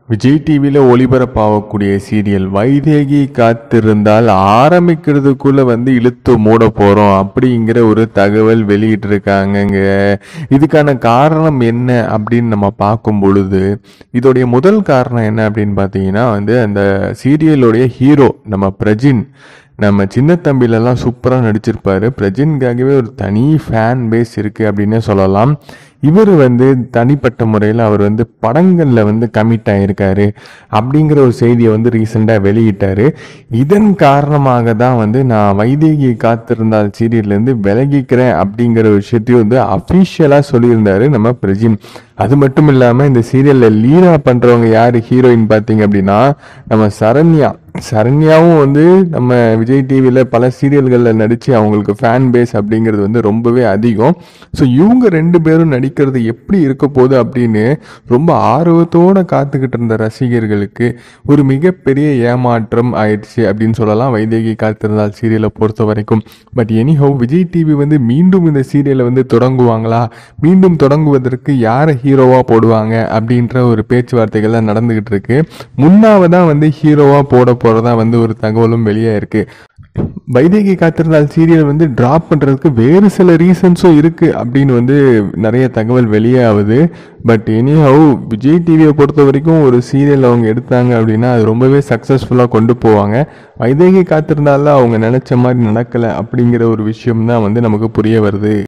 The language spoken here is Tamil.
விஜய் டிவியில் ஒளிபரப்பாகக்கூடிய சீரியல் வைதேகி காத்திருந்தால் ஆரம்பிக்கிறதுக்குள்ள வந்து இழுத்து மூட போகிறோம் அப்படிங்கிற ஒரு தகவல் வெளியிட்டிருக்காங்கங்க இதுக்கான காரணம் என்ன அப்படின்னு நம்ம பார்க்கும் பொழுது இதோடைய முதல் காரணம் என்ன அப்படின்னு பார்த்தீங்கன்னா வந்து அந்த சீரியலுடைய ஹீரோ நம்ம பிரஜின் நம்ம சின்ன தம்பிலெல்லாம் சூப்பராக நடிச்சிருப்பாரு பிரஜின்காகவே ஒரு தனி ஃபேன் பேஸ் இருக்குது அப்படின்னே சொல்லலாம் இவர் வந்து தனிப்பட்ட முறையில் அவர் வந்து படங்களில் வந்து கமிட் ஆகியிருக்காரு அப்படிங்கிற ஒரு செய்தியை வந்து ரீசெண்டாக வெளியிட்டார் இதன் காரணமாக தான் வந்து நான் வைதேகி காத்திருந்தால் சீரியல்லேருந்து விலகிக்கிறேன் அப்படிங்கிற விஷயத்தையும் வந்து அஃபிஷியலாக சொல்லியிருந்தாரு நம்ம பிரஜின் அது மட்டும் இல்லாமல் இந்த சீரியலில் லீனா பண்ணுறவங்க யார் ஹீரோயின் பார்த்தீங்க அப்படின்னா நம்ம சரண்யா சரண்யாவும் வந்து நம்ம விஜய் டிவியில் பல சீரியல்களில் நடித்து அவங்களுக்கு ஃபேன் பேஸ் அப்படிங்கிறது வந்து ரொம்பவே அதிகம் ஸோ இவங்க ரெண்டு பேரும் நடிக்கிறது எப்படி இருக்க போகுது அப்படின்னு ரொம்ப ஆர்வத்தோடு காத்துக்கிட்டு இருந்த ரசிகர்களுக்கு ஒரு மிகப்பெரிய ஏமாற்றம் ஆயிடுச்சு அப்படின்னு சொல்லலாம் வைதேகி காத்திருந்தால் சீரியலை பொறுத்த வரைக்கும் பட் எனிஹோ விஜய் டிவி வந்து மீண்டும் இந்த சீரியலை வந்து தொடங்குவாங்களா மீண்டும் தொடங்குவதற்கு யாரை ஹீரோவாக போடுவாங்க அப்படின்ற ஒரு பேச்சுவார்த்தைகள்லாம் நடந்துகிட்டு இருக்கு முன்னாவதான் வந்து ஹீரோவாக போட போகிறதா வந்து ஒரு தகவலும் வெளியே இருக்கு வைதேகி காத்திருந்தால் சீரியல் வந்து ட்ராப் பண்ணுறதுக்கு வேறு சில ரீசன்ஸும் இருக்குது அப்படின்னு வந்து நிறைய தகவல் வெளியே ஆகுது பட் எனிஹவ் விஜய் டிவியை பொறுத்த வரைக்கும் ஒரு சீரியல் அவங்க எடுத்தாங்க அப்படின்னா அது ரொம்பவே சக்ஸஸ்ஃபுல்லாக கொண்டு போவாங்க வைதேகி காத்திருந்தால அவங்க நினச்ச மாதிரி நடக்கலை அப்படிங்கிற ஒரு விஷயம் தான் வந்து நமக்கு புரிய வருது